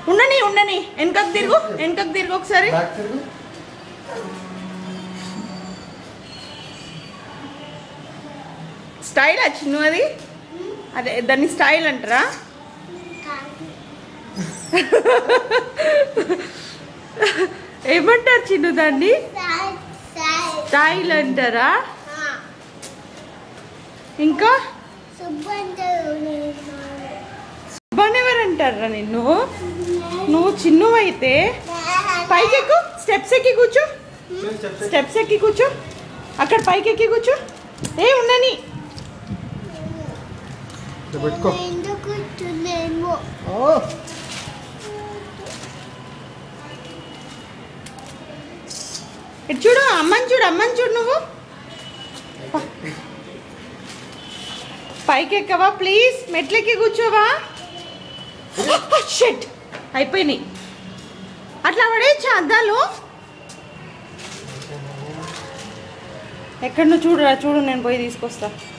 ఉండని ఉండని వెనకకు తిరుగు వెనకకు తిరుగు ఒకసారి బ్యాక్ తిరుగు స్టైల్ చిన్ను అది అదే దాన్ని స్టైల్ అంటారా ఏమంటారు చిన్ను దాన్ని స్టైల్ అంటారా ఇంకా సుబ్బన్ అంటారా నిన్ను నువ్వు చిన్ను అయితే పైకి ఎక్కు స్టెప్స్ ఎక్కి కూర్చో స్టెప్స్ ఎక్కి కూర్చో అక్కడ పైకి ఎక్కి కూర్చో ఏ ఉండని ఇక్కడ పెట్టుకో ఎందుకు చూడలేము ఓ ఇటు చూడు అమ్మని చూడు అమ్మని చూడు నువ్వు పైకి ఎక్కవా ప్లీజ్ మెట్లెక్కి కూర్చోవా షెట్ అయిపోయినాయి అట్లా పడేయచ్చా అద్దాలు ఎక్కడ నువ్వు చూడురా చూడు నేను పోయి తీసుకొస్తా